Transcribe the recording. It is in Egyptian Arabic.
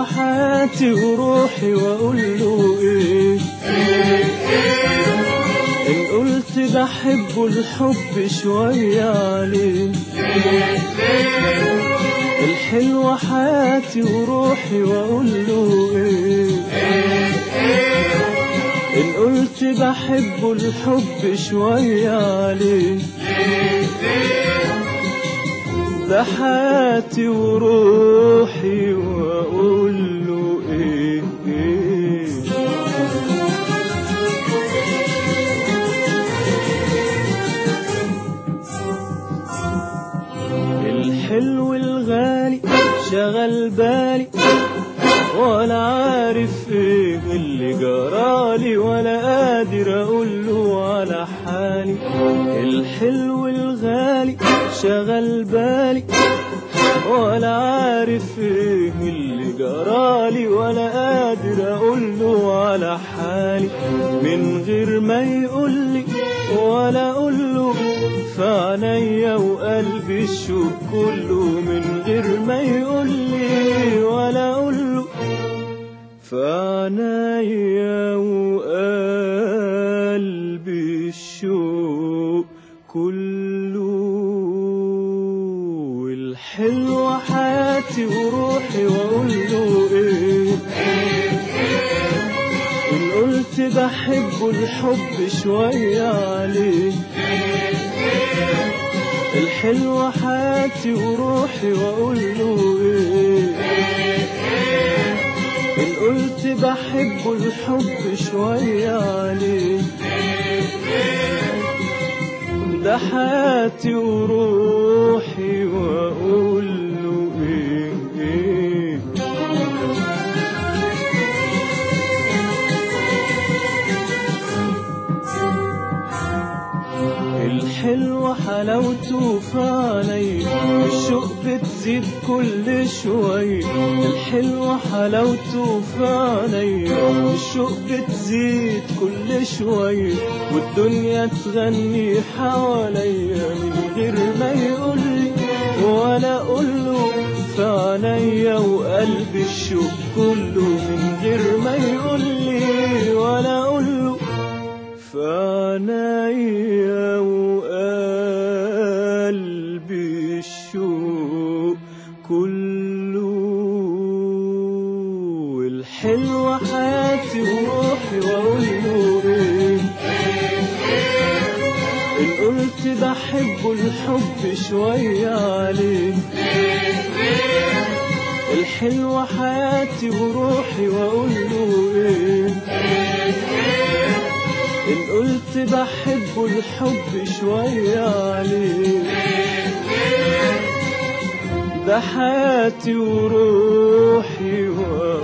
وحياتي وروحي واقول له ايه ان قلت بحبه الحب شوية عليه الحلوة حياتي وروحي واقول له ايه ان قلت بحبه الحب شوية عليه ده حياتي وروحي واقول له ايه, إيه الحلو الغالي شغل بالي ولا عارف ايه اللي جرالي ولا قادر اقول له على حالي الحلو الغالي شغل بالي ولا عارف ايه اللي جرالي ولا قادر اقول له على حالي من غير ما يقول لي ولا اقول له في عينيا وقلبي الشوق كله من غير ما يقول لي ولا اقول له في عينيا وقلبي الشوق كله الحلوة حياتي وروحي واقول له ايه ان قلت بحبه الحب شوية عليه الحلوة حياتي وروحي واقول له ايه ان قلت بحبه الحب شوية عليه ده حياتي وروحي واقول له ايه, إيه الحلوة حلاوته في عيني الشوق بتزيد كل شوي الحلوة حلاوته في عيني الشوق بتزيد كل شوي والدنيا تغني حواليا من غير ما يقول لي ولا اقول له في عينيا وقلبي الشوق كله من غير ما يقول لي ولا اقول له في عينيا وقلبي الشوق كله الحلوة حياتي وروحي واقول له ايه ان قلت بحبه الحب شوية عليه الحلوة حياتي وروحي واقول له ايه إن قلت بحبه الحب شوية عليه ده حياتي وروحي وقلبي